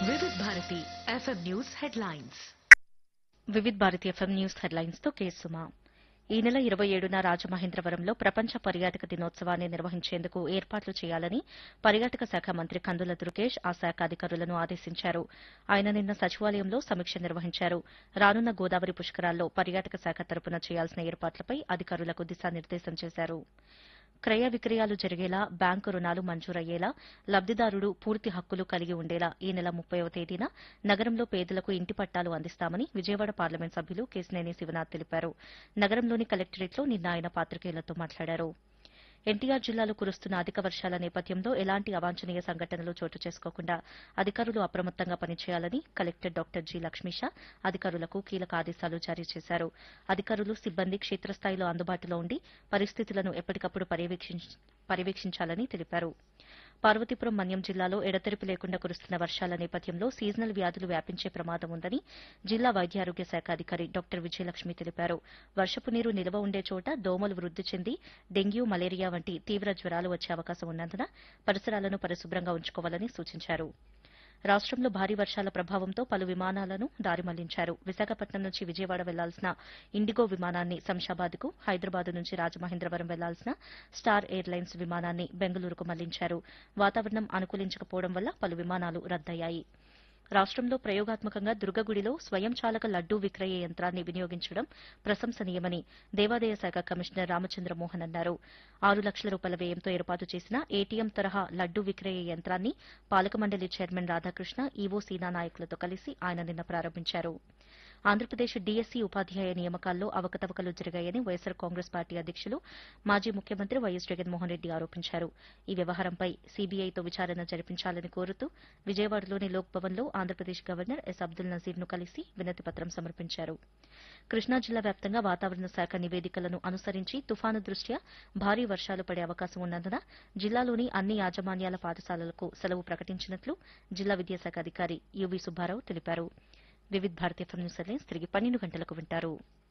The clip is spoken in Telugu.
వివిధ Bharati FM news headlines Vividh Bharati FM news headlines తో కేసుమా ఈ నెల ఇరవై ఏడున రాజమహేంద్రవరంలో ప్రపంచ పర్యాటక దినోత్సవాన్ని నిర్వహించేందుకు ఏర్పాట్లు చేయాలని పర్యాటక శాఖ మంత్రి కందుల దుర్గేష్ ఆ శాఖ అధికారులను ఆదేశించారు ఆయన నిన్న సచివాలయంలో సమీక్ష నిర్వహించారు రానున్న గోదావరి పుష్కరాల్లో పర్యాటక శాఖ తరపున చేయాల్సిన ఏర్పాట్లపై అధికారులకు దిశానిర్దేశం చేశారు క్రయ విక్రయాలు జరిగేలా బ్యాంకు రుణాలు మంజూరయ్యేలా లబ్దిదారుడు పూర్తి హక్కులు కలిగి ఉండేలా ఈ నెల ముప్పైవ తేదీన నగరంలో పేదలకు ఇంటి పట్టాలు అందిస్తామని విజయవాడ పార్లమెంట్ సభ్యులు కేసినేని శివనాథ్ తెలిపారు నగరంలోని కలెక్టరేట్లో నిన్న ఆయన పాత్రికేయులతో మాట్లాడారు ఎన్టీఆర్ జిల్లాలో కురుస్తున్న అధిక వర్షాల నేపథ్యంలో ఎలాంటి అవాంఛనీయ సంఘటనలు చోటు చేసుకోకుండా అధికారులు అప్రమత్తంగా పనిచేయాలని కలెక్టర్ డాక్టర్ జి లక్ష్మీష అధికారులకు కీలక ఆదేశాలు జారీ చేశారు అధికారులు సిబ్బంది క్షేత్రస్థాయిలో అందుబాటులో ఉండి పరిస్థితులను ఎప్పటికప్పుడు పర్యవేక్షించ- పర్యవేక్షించాలని తెలిపారు పార్వతీపురం మన్యం జిల్లాలో ఎడతెరిపి లేకుండా కురుస్తున్న వర్షాల నేపథ్యంలో సీజనల్ వ్యాధులు వ్యాపించే ప్రమాదం ఉందని జిల్లా వైద్యారోగ్య శాఖ అధికారి డాక్టర్ విజయలక్ష్మి తెలిపారు వర్షపు నీరు నిల్వ ఉండే చోట దోమలు వృద్ది చెంది డెంగ్యూ మలేరియా వంటి తీవ్ర జ్వరాలు వచ్చే అవకాశం ఉన్నందున పరిసరాలను పరిశుభ్రంగా ఉంచుకోవాలని సూచించారు రాష్ట్రంలో భారీ వర్షాల ప్రభావంతో పలు విమానాలను దారి మళ్లించారు విశాఖపట్నం నుంచి విజయవాడ వెళ్లాల్సిన ఇండిగో విమానాన్ని శంషాబాద్కు హైదరాబాద్ నుంచి రాజమహేంద్రవరం వెళ్లాల్సిన స్టార్ ఎయిర్లైన్స్ విమానాన్ని బెంగళూరుకు మళ్లించారు వాతావరణం అనుకూలించకపోవడం వల్ల పలు విమానాలు రద్దయ్యాయి రాష్ట్రంలో ప్రయోగాత్మకంగా దుర్గగుడిలో స్వయం చాలక లడ్డూ విక్రయ యంత్రాన్ని వినియోగించడం ప్రశంసనీయమని దేవాదాయ శాఖ కమిషనర్ రామచంద్రమోహన్ అన్నారు ఆరు లక్షల రూపాయల వ్యయంతో ఏర్పాటు చేసిన ఏటీఎం తరహా లడ్డూ విక్రయ యంత్రాన్ని పాలక మండలి చైర్మన్ రాధాకృష్ణ ఈవో సీనా నాయకులతో కలిసి ఆయన నిన్న ప్రారంభించారు ఆంధ్రప్రదేశ్ డీఎస్సీ ఉపాధ్యాయ నియామకాల్లో అవకతవకలు జరిగాయని వైఎస్సార్ కాంగ్రెస్ పార్టీ అధ్యక్షులు మాజీ ముఖ్యమంత్రి వైఎస్ జగన్మోహన్ రెడ్డి ఆరోపించారు ఈ వ్యవహారంపై సీబీఐతో విచారణ జరిపించాలని కోరుతూ విజయవాడలోని లోక్ భవన్లో ఆంధ్రప్రదేశ్ గవర్నర్ ఎస్ అబ్దుల్ నజీర్ను కలిసి వినతిపత్రం సమర్పించారు కృష్ణా జిల్లా వ్యాప్తంగా వాతావరణ శాఖ నివేదికలను అనుసరించి తుఫాను దృష్ట్యా భారీ వర్షాలు పడే అవకాశం ఉన్నందున జిల్లాలోని అన్ని యాజమాన్యాల పాఠశాలలకు సెలవు ప్రకటించినట్లు జిల్లా విద్యాశాఖ అధికారి యువి సుబ్బారావు తెలిపారు వివిధ్ భారతీయ న్యూస్ హెడ్లైన్స్ తిరిగి పన్నెండు గంటలకు వింటారు